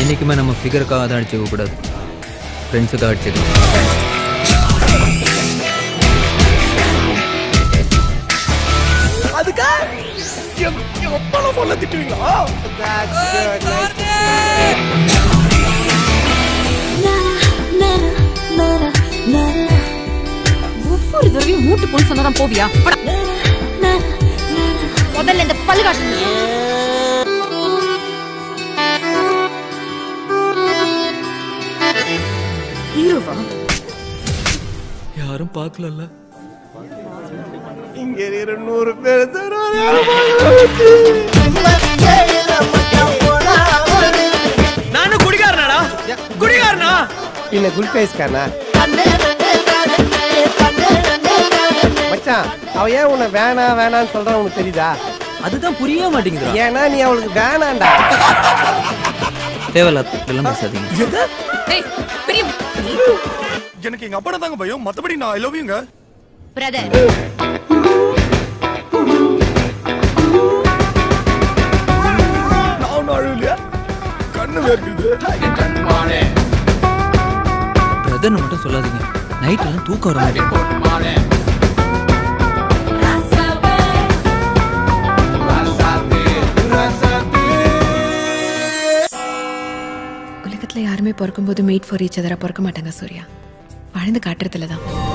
என்றைக்குமே நம்ம ஃபிகருக்காக தான் அடிச்சுக்க கூடாது ஃப்ரெண்ட்ஸுக்காக அடிச்சுக்கலாம் அதுக்கா எப்பால போல திட்டுவீங்களா ஒவ்வொரு தடவையும் மூட்டு போன்னு சொன்னாதான் போவியா போடா. முதல்ல இந்த பல்லு காட்டு ஹீரோவா யாரும் பார்க்கலல்ல இங்க இருக்கிற நூறு பேர் நானும் குடிகாரனாடா குடிகாரனா பின்ன குட் பேஸ்காரனா மச்சான் அவ ஏன் உன்னை வேணாம் வேணாம்னு சொல்றான் உனக்கு தெரியுதா அதுதான் புரிய மாட்டேங்குதுடா ஏன்னா நீ அவளுக்கு வேணாம்டா தேவையில்லாத இதெல்லாம் பேசாதீங்க ஏய் பெரிய எனக்கு எங்க அப்பா தாங்க பயம் மத்தபடி நான் ஐ லவ் யூங்க பிரதர் நான் ஒன்றும் அழுவலையா கண்ணு வேர்க்குது பிரதர்னு மட்டும் சொல்லாதீங்க நைட் எல்லாம் தூக்கம் வர மாட்டேங்குது உலகத்துல யாருமே பிறக்கும்போது மேட் ஃபார் ஈச் அதரா பிறக்க மாட்டாங்க சூர்யா வாழ்ந்து காட்டுறதுல தான்